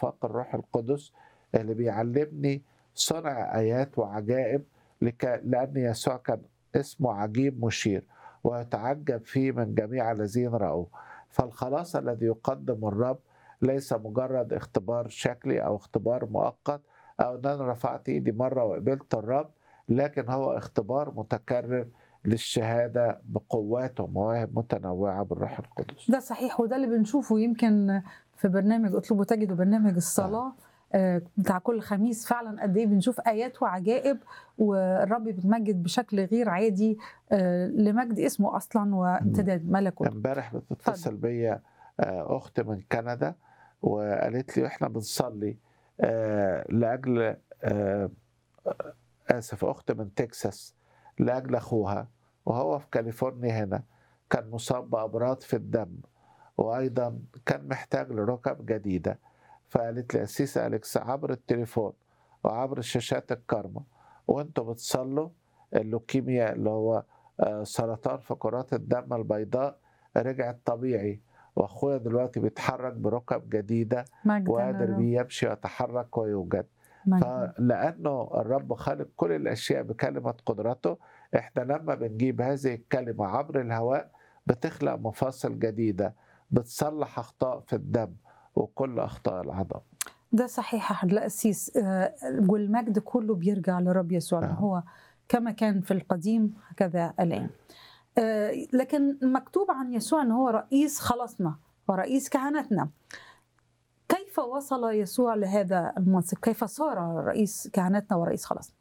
آفاق الروح القدس اللي بيعلمني صنع آيات وعجائب لك... لأن يسوع كان اسمه عجيب مشير ويتعجب فيه من جميع الذين رأوه فالخلاص الذي يقدم الرب ليس مجرد اختبار شكلي أو اختبار مؤقت أو أن أنا رفعت إيدي مرة وقبلت الرب لكن هو اختبار متكرر للشهادة بقوات ومواهب متنوعة بالروح القدس ده صحيح وده اللي بنشوفه يمكن في برنامج اطلبوا تجدوا برنامج الصلاة آه، بتاع كل خميس فعلا قد ايه بنشوف ايات وعجائب والرب بيتمجد بشكل غير عادي آه، لمجد اسمه اصلا وامتداد ملكوته امبارح بتتصل بيا آه، اخت من كندا وقالت لي احنا بنصلي آه، لاجل آه، اسف اخت من تكساس لاجل اخوها وهو في كاليفورنيا هنا كان مصاب بامراض في الدم وايضا كان محتاج لركب جديده فقالت لي أسيس أليكس عبر التليفون وعبر شاشات الكارما وانتوا بتصلوا اللوكيميا اللي هو آه، سرطان فقرات الدم البيضاء رجعت طبيعي واخويا دلوقتي بيتحرك بركب جديده مجد وقادر الرب. بيه يمشي ويتحرك ويوجد مجد. فلانه الرب خالق كل الاشياء بكلمه قدرته احنا لما بنجيب هذه الكلمه عبر الهواء بتخلق مفاصل جديده بتصلح اخطاء في الدم وكل اخطاء العظم ده صحيح يا حضرة القسيس آه، والمجد كله بيرجع لرب يسوع نعم. نعم. هو كما كان في القديم هكذا الآن آه، لكن مكتوب عن يسوع أنه هو رئيس خلاصنا ورئيس كهنتنا كيف وصل يسوع لهذا المنصب كيف صار رئيس كهنتنا ورئيس خلاصنا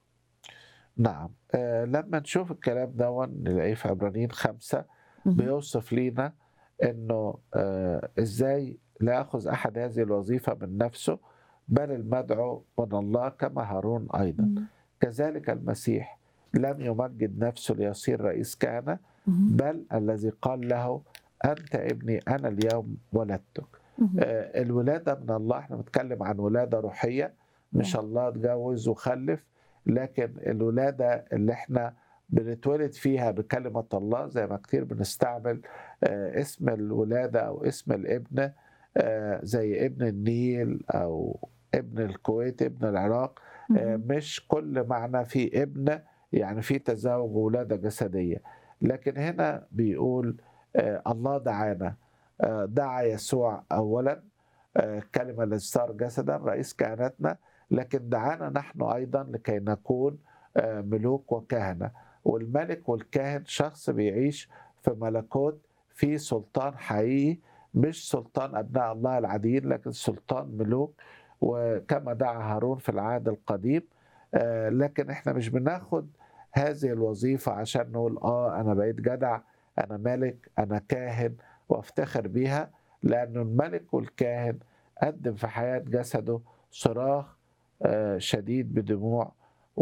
نعم آه لما نشوف الكلام ده نلاقيه في عبرانيين خمسة مهم. بيوصف لينا انه آه ازاي لا ياخذ احد هذه الوظيفه من نفسه بل المدعو من الله كما هارون ايضا مهم. كذلك المسيح لم يمجد نفسه ليصير رئيس كهنه مهم. بل الذي قال له انت ابني انا اليوم ولدتك مهم. آه، الولاده من الله احنا بنتكلم عن ولاده روحيه مش نعم. الله اتجوز وخلف لكن الولاده اللي احنا بنتولد فيها بكلمه الله زي ما كتير بنستعمل آه، اسم الولاده او اسم الابن آه، زي ابن النيل او ابن الكويت ابن العراق آه، مهم. مش كل معنى في ابن يعني في تزاوج وولاده جسديه لكن هنا بيقول آه، الله دعانا آه، دعا يسوع اولا آه، الكلمه التي صار جسدا رئيس كهنتنا لكن دعانا نحن ايضا لكي نكون آه، ملوك وكهنه والملك والكاهن شخص بيعيش في ملكوت فيه سلطان حقيقي مش سلطان ابناء الله العاديين لكن سلطان ملوك وكما دعا هارون في العهد القديم آه، لكن احنا مش بناخد هذه الوظيفه عشان نقول اه انا بقيت جدع انا ملك انا كاهن وافتخر بيها لأنه الملك والكاهن قدم في حياة جسده صراخ آه، شديد بدموع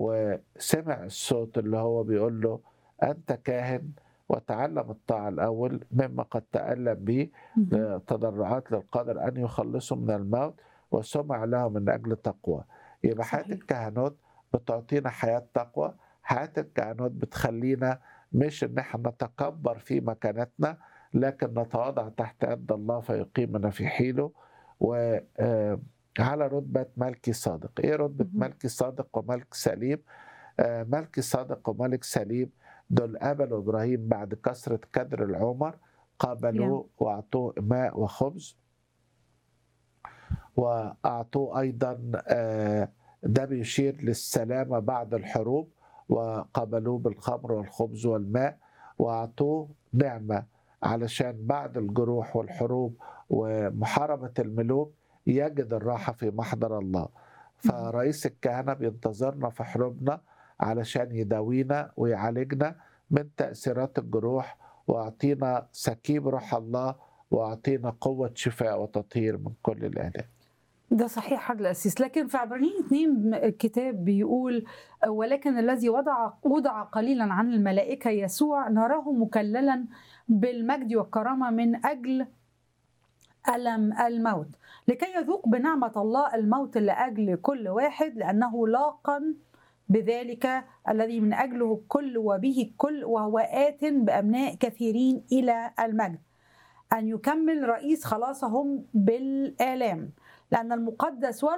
وسمع الصوت اللي هو بيقول له أنت كاهن وتعلم الطاعة الأول مما قد تألم به مهم. تضرعات للقادر أن يخلصه من الموت وسمع له من أجل تقوى يبقى حياة صحيح. الكهنوت بتعطينا حياة تقوى حياة الكهنوت بتخلينا مش إن احنا نتكبر في مكانتنا لكن نتواضع تحت يد الله فيقيمنا في حيله وعلى رتبة ملكي صادق إيه رتبة مهم. ملكي صادق وملك سليم آه، ملكي صادق وملك سليم دول قبلوا إبراهيم بعد كثرة كدر العمر قابلوه وأعطوه ماء وخبز وأعطوه أيضا آه، ده بيشير للسلامة بعد الحروب وقابلوه بالخمر والخبز والماء وأعطوه نعمة علشان بعد الجروح والحروب ومحاربة الملوك يجد الراحة في محضر الله فرئيس الكهنة بينتظرنا في حروبنا علشان يداوينا ويعالجنا من تأثيرات الجروح ويعطينا سكيب روح الله ويعطينا قوة شفاء وتطهير من كل الآلام ده صحيح حد الأسيس لكن في عبرانيين اثنين الكتاب بيقول ولكن الذي وضع وضع قليلا عن الملائكة يسوع نراه مكللا بالمجد والكرامة من أجل ألم الموت لكي يذوق بنعمة الله الموت لأجل كل واحد لأنه لاقا بذلك الذي من أجله الكل وبه الكل وهو آت بأبناء كثيرين إلى المجد أن يكمل رئيس خلاصهم بالآلام لأن المقدس